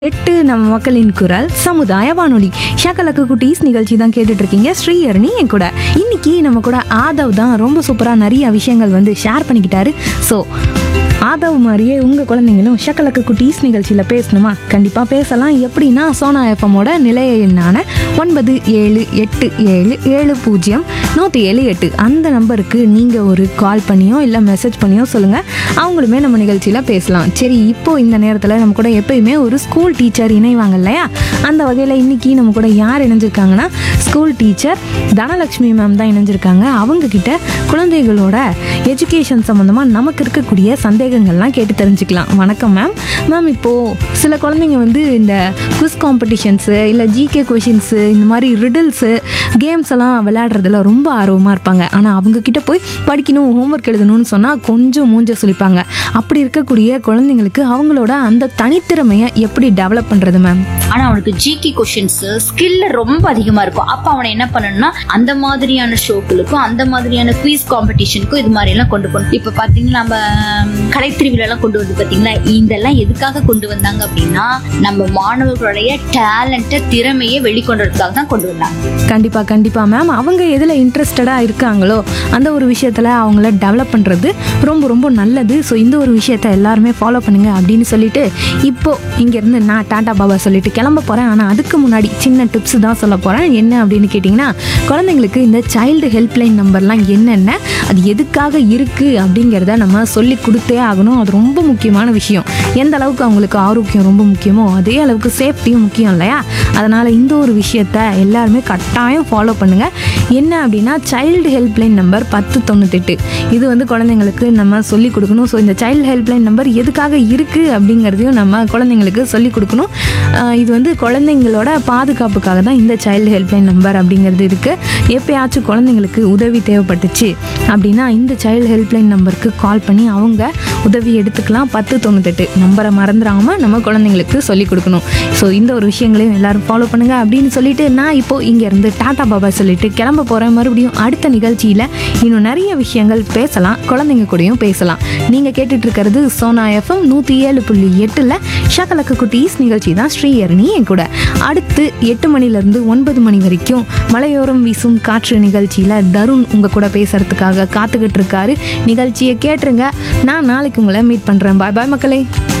எட்டு நம்ம மக்களின் குரல் சமுதாய வானொலி ஷாக்கலக்கு குட்டீஸ் நிகழ்ச்சி தான் கேட்டுட்டு இருக்கீங்க ஸ்ரீஹரணி என் கூட இன்னைக்கு நம்ம கூட ஆதவ் தான் ரொம்ப சூப்பராக நிறைய விஷயங்கள் வந்து ஷேர் பண்ணிக்கிட்டாரு ஸோ ஆதவ் மாதிரியே உங்கள் குழந்தைங்களும் ஷக்கலக்கு குட்டீஸ் நிகழ்ச்சியில் பேசணுமா கண்டிப்பாக பேசலாம் எப்படின்னா சோனா எஃப்எம்மோட நிலைய எண்ணான ஒன்பது ஏழு எட்டு ஏழு ஏழு பூஜ்ஜியம் நூற்றி ஏழு எட்டு அந்த நம்பருக்கு நீங்கள் ஒரு கால் பண்ணியோ இல்லை மெசேஜ் பண்ணியோ சொல்லுங்கள் அவங்களுமே நம்ம நிகழ்ச்சியில் பேசலாம் சரி இப்போ இந்த நேரத்தில் நம்ம கூட எப்பயுமே ஒரு ஸ்கூல் டீச்சர் இணைவாங்க இல்லையா அந்த வகையில் இன்னைக்கு நம்ம கூட யார் இணைஞ்சிருக்காங்கன்னா ஸ்கூல் டீச்சர் தனலட்சுமி மேம் தான் இணைஞ்சிருக்காங்க அவங்க கிட்ட குழந்தைகளோட எஜுகேஷன் சம்மந்தமாக நமக்கு இருக்கக்கூடிய சந்தேகங்கள்லாம் கேட்டு தெரிஞ்சுக்கலாம் வணக்கம் மேம் மேம் இப்போது சில குழந்தைங்க வந்து இந்த குவிஸ் காம்படிஷன்ஸு இல்லை ஜிகே கொஷின்ஸு இந்த மாதிரி ரிடில்ஸு கேம்ஸ் எல்லாம் விளையாடுறதுல ரொம்ப ஆர்வமாக இருப்பாங்க ஆனால் அவங்க கிட்ட போய் படிக்கணும் ஹோம்ஒர்க் எழுதணும்னு சொன்னால் கொஞ்சம் மூஞ்ச சொல்லிப்பாங்க அப்படி இருக்கக்கூடிய குழந்தைங்களுக்கு அவங்களோட அந்த தனித்திறமையை எப்படி டெவலப் பண்ணுறது மேம் ஆனா அவனுக்கு ஜிகே கொஷின்ஸ் ஸ்கில் ரொம்ப அதிகமா இருக்கும் அப்ப அவனை என்ன பண்ணணும்னா அந்த மாதிரியான ஷோக்களுக்கும் அந்த மாதிரியான குயிஸ் காம்படிஷனுக்கும் இது மாதிரி எல்லாம் கொண்டு போகணும் இப்ப பாத்தீங்கன்னா நம்ம கலைத்திருவிழா எல்லாம் கொண்டு வந்து பாத்தீங்களா இதெல்லாம் எதுக்காக கொண்டு வந்தாங்க அப்படின்னா நம்ம மாணவர்களுடைய டேலண்ட திறமையை வெளிக்கொண்டதுக்காக தான் கொண்டு வந்தாங்க கண்டிப்பாக கண்டிப்பாக மேம் அவங்க எதில் இன்ட்ரெஸ்டடாக இருக்காங்களோ அந்த ஒரு விஷயத்தில் அவங்கள டெவலப் பண்ணுறது ரொம்ப ரொம்ப நல்லது ஸோ இந்த ஒரு விஷயத்த எல்லாருமே ஃபாலோ பண்ணுங்க அப்படின்னு சொல்லிட்டு இப்போ இங்கேருந்து நான் டாடா பாபா சொல்லிட்டு கிளம்ப போகிறேன் ஆனால் அதுக்கு முன்னாடி சின்ன டிப்ஸ் தான் சொல்ல போகிறேன் என்ன அப்படின்னு கேட்டிங்கன்னா குழந்தைங்களுக்கு இந்த சைல்டு ஹெல்ப்லைன் நம்பர்லாம் என்னென்ன அது எதுக்காக இருக்குது அப்படிங்கிறத நம்ம சொல்லி கொடுத்தே ஆகணும் அது ரொம்ப முக்கியமான விஷயம் எந்த அளவுக்கு அவங்களுக்கு ஆரோக்கியம் ரொம்ப முக்கியமோ அதே அளவுக்கு சேஃப்டியும் முக்கியம் இல்லையா அதனால் இந்த ஒரு விஷயத்த எல்லாருமே கட்டாயம் ஃபாலோ பண்ணுங்கள் என்ன அப்படின்னா சைல்டு ஹெல்ப்லைன் நம்பர் பத்து தொண்ணூத்தெட்டு இது வந்து குழந்தைங்களுக்கு நம்ம சொல்லி கொடுக்கணும் ஸோ இந்த சைல்டு ஹெல்ப்லைன் நம்பர் எதுக்காக இருக்குது அப்படிங்கிறதையும் நம்ம குழந்தைங்களுக்கு சொல்லி கொடுக்கணும் ஆஹ் இது வந்து குழந்தைங்களோட பாதுகாப்புக்காக தான் இந்த சைல்டு ஹெல்ப்லைன் நம்பர் அப்படிங்கிறது இருக்குது எப்பயாச்சும் குழந்தைங்களுக்கு உதவி தேவைப்பட்டுச்சு அப்படின்னா இந்த சைல்டு ஹெல்ப்லைன் நம்பருக்கு கால் பண்ணி அவங்க உதவி எடுத்துக்கலாம் பத்து தொண்ணூத்தெட்டு நம்பரை மறந்துடாம நம்ம குழந்தைங்களுக்கு சொல்லி கொடுக்கணும் ஸோ இந்த ஒரு விஷயங்களையும் எல்லாரும் ஃபாலோ பண்ணுங்க அப்படின்னு சொல்லிட்டு நான் இப்போ இங்கேருந்து டாடா பாபா சொல்லிட்டு கிளம்ப போகிறேன் மறுபடியும் அடுத்த நிகழ்ச்சியில் இன்னும் நிறைய விஷயங்கள் பேசலாம் குழந்தைங்க கூடயும் பேசலாம் நீங்கள் கேட்டுட்டு இருக்கிறது சோனா எஃப்எம் நூற்றி ஏழு புள்ளி எட்டில் ஷகலக்க குட்டீஸ் நிகழ்ச்சி தான் ஸ்ரீஹரணி என் கூட அடுத்து எட்டு மணிலேருந்து ஒன்பது மணி வரைக்கும் மலையோரம் வீசும் காற்று நிகழ்ச்சியில் தருண் உங்கள் கூட பேசுறதுக்காக காத்துக்கிட்டு இருக்காரு நிகழ்ச்சியை கேட்டுருங்க நான் நாளைக்கு உங்களை மீட் பண்ணுறேன் பாய் பாய் மக்களே